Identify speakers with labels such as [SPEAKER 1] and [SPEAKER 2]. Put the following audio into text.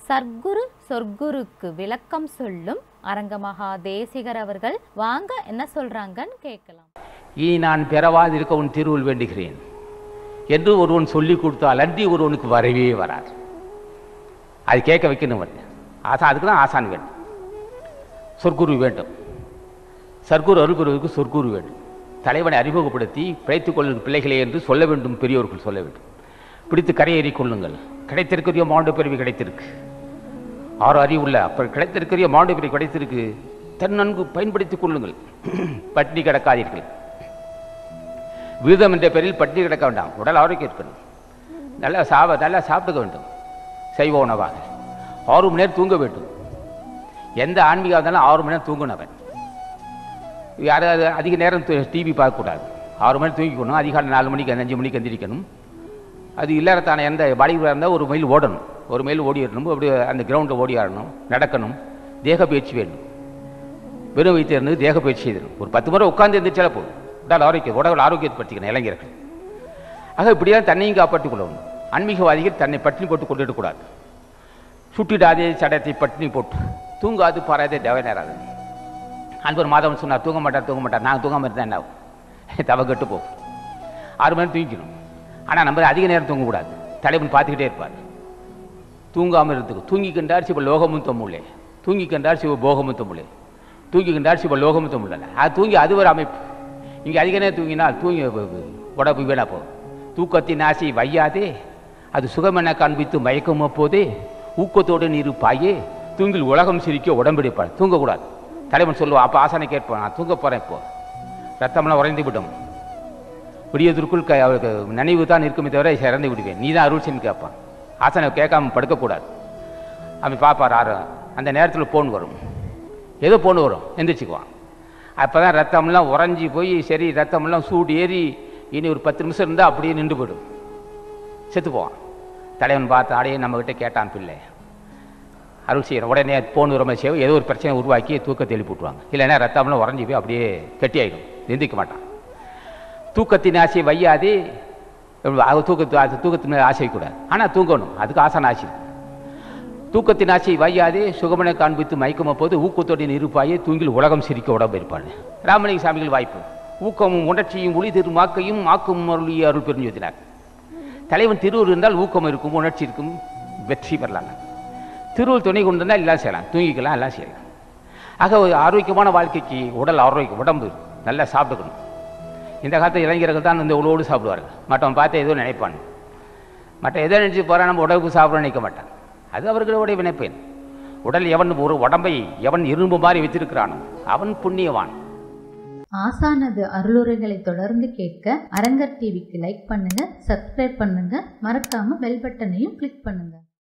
[SPEAKER 1] சர்க்குரு சொர்க்குருக்கு விளக்கம் சொல்லும் அரங்கமகா தேசிகர் அவர்கள் வாங்க என்ன சொல்றாங்கன்னு கேட்கலாம்
[SPEAKER 2] இனி நான் பெறவாதிருக்க உன் திருவுள் வேண்டுகிறேன் என்று ஒருவன் சொல்லிக் கொடுத்தால் அன்றி ஒருவனுக்கு வரவே வராது அது கேட்க வைக்கணும் அவன். ஆசா அதுக்கு தான் ஆசான் வேண்டும் சொற்குரு வேண்டும் சர்க்குரு அருள்குருவுக்கு சொற்குரு வேண்டும் தலைவனை அறிமுகப்படுத்தி பிழைத்துக் கொள்ளும் பிள்ளைகளே என்று சொல்ல வேண்டும் பெரியோர்கள் சொல்ல வேண்டும் பிடித்து கரையேறி கொள்ளுங்கள் கிடைத்திருக்கிற மாண்டு பிறவி கிடைத்திருக்கு ஆறு அறிவுள்ள அப்ப கிடைத்திருக்கிற மாண்டு பிறவி கிடைத்திருக்கு தன் நன்கு பயன்படுத்திக் கொள்ளுங்கள் பட்டினி கிடக்காதீர்கள் விரதம் என்ற பெயரில் பட்டினி கிடக்க வேண்டாம் உடல் ஆரோக்கியம் இருக்கணும் நல்லா சாவ நல்லா சாப்பிட்டுக்க வேண்டும் சைவ உணவாக ஆறு மணி நேரம் தூங்க வேண்டும் எந்த ஆன்மீகம் இருந்தாலும் ஆறு மணி நேரம் தூங்கணும் யாராவது அதிக நேரம் டிவி பார்க்கக்கூடாது ஆறு மணி தூங்கிக்கணும் அதிகாலை நாலு மணிக்கு அஞ்சு மணிக்கு எந்திரிக்கணும் அது இல்லாதத்தான எந்த வாலிபராக இருந்தால் ஒரு மைல் ஓடணும் ஒரு மைல் ஓடி வரணும் அப்படி அந்த கிரவுண்டில் ஓடி ஆடணும் நடக்கணும் தேக பயிற்சி வேண்டும் வெறும் வைத்து இருந்து தேக பயிற்சி செய்யணும் ஒரு பத்து முறை உட்கார்ந்து எந்திரிச்சாலே போதும் உடல் ஆரோக்கியம் உடல் ஆரோக்கியத்தை படுத்திக்கணும் இளைஞர்கள் ஆக இப்படிதான் தன்னையும் காப்பாற்றிக் கொள்ளணும் ஆன்மீகவாதிகள் தன்னை பட்டினி போட்டு கொண்டுடக்கூடாது சுட்டிடாதே சடத்தை பட்டினி போட்டு தூங்காது பாராதே தேவை நேராது அன்பர் மாதவன் சொன்னார் தூங்க மாட்டார் தூங்க மாட்டார் நான் தூங்காமல் இருந்தால் என்ன ஆகும் தவ கெட்டு போகும் ஆறு மணி நேரம் தூங்கிக்கணும் ஆனால் நம்ம அதிக நேரம் தூங்கக்கூடாது தலைவன் பார்த்துக்கிட்டே இருப்பார் தூங்காமல் இருந்துக்கு தூங்கி கண்டார் சிவ லோகமும் தம்முள்ளே தூங்கி கண்டார் சிவ போகமும் தம்முள்ளே தூங்கி கண்டார் சிவ லோகமும் தம்முள்ள அது தூங்கி அது ஒரு அமைப்பு இங்கே அதிக நேரம் தூங்கினால் தூங்கி வ- வ- உடம்பு வீணா போகும் தூக்கத்தின் ஆசை வையாதே அது சுகமென காண்பித்து மயக்கம் போதே ஊக்கத்தோடு நீர் பாயே தூங்கில் உலகம் சிரிக்க உடம்பிடிப்பாள் தூங்கக்கூடாது தலைவன் சொல்லுவான் அப்போ ஆசனை கேட்பான் நான் தூங்க போகிறேன் இப்போ ரத்தமெல்லாம் உறைந்து விடும் விடியதற்குள் க அவருக்கு நினைவு தான் இருக்குமே தவிர இறந்து விடுவேன் நீ தான் அருள் செய்யு கேட்பான் ஆசனை கேட்காம படுக்கக்கூடாது அவன் பார்ப்பார் ஆறு அந்த நேரத்தில் போன் வரும் ஏதோ போன் வரும் எந்திரிச்சுக்குவான் அப்போ தான் ரத்தம்லாம் உறைஞ்சி போய் சரி ரத்தமெல்லாம் சூடு ஏறி இனி ஒரு பத்து நிமிஷம் இருந்தால் அப்படியே நின்று போயிடும் செத்து போவான் தலைவன் பார்த்து ஆடையே நம்மக்கிட்ட கேட்டான் பிள்ளை அருள் செய்யணும் உடனே போன் உரமை செய்ய ஏதோ ஒரு பிரச்சனை உருவாக்கி தூக்கத்தை எழுப்பி விட்ருவாங்க இல்லைன்னா ரத்தம்லாம் உறைஞ்சி போய் அப்படியே கெட்டியாயிடும் எந்திரிக்க மாட்டான் தூக்கத்தின் ஆசை வையாதே அது தூக்கத்து அது தூக்கத்தின் மேல் ஆசை கூடாது ஆனால் தூங்கணும் அதுக்கு ஆசான ஆசை இருக்கு. தூக்கத்தின் ஆசை வையாதே சுகமனை காண்பித்து மயக்கம போது ஊக்கத்தோடு இருப்பாயே தூங்கில் உலகம் சிரிக்க உடம்பு இருப்பாள் ராமலிங்க சாமிகள் வாய்ப்பு ஊக்கமும் உணர்ச்சியும் ஒளி திருமாக்கையும் ஆக்கும் அருளிய அருள் பெருஞ்சோதினார் தலைவன் திருவூர் இருந்தால் ஊக்கம் இருக்கும் உணர்ச்சி இருக்கும் வெற்றி பெறலாம் திருவூர் துணை கொண்டு இருந்தால் எல்லாம் செய்யலாம் தூங்கிக்கலாம் எல்லாம் செய்யலாம் ஆக ஒரு ஆரோக்கியமான வாழ்க்கைக்கு உடல் ஆரோக்கியம் உடம்பு நல்லா சாப்பிட்டுக்கணும் இந்த காலத்து இளைஞர்கள் தான் இந்த உணவோடு சாப்பிடுவார்கள் மற்றவன் பார்த்து ஏதோ நினைப்பான் மற்ற எதை நினைச்சு போகிறான் நம்ம உடம்புக்கு சாப்பிட நினைக்க மாட்டான் அது அவர்களுடைய வினைப்பேன் உடல் எவன் ஒரு உடம்பை எவன் இரும்பு மாதிரி வைத்திருக்கிறானோ அவன் புண்ணியவான்
[SPEAKER 3] ஆசானது அருளுரைகளை தொடர்ந்து கேட்க அரங்கர் டிவிக்கு லைக் பண்ணுங்க சப்ஸ்கிரைப் பண்ணுங்க மறக்காம பெல் பட்டனையும் கிளிக் பண்ணுங்க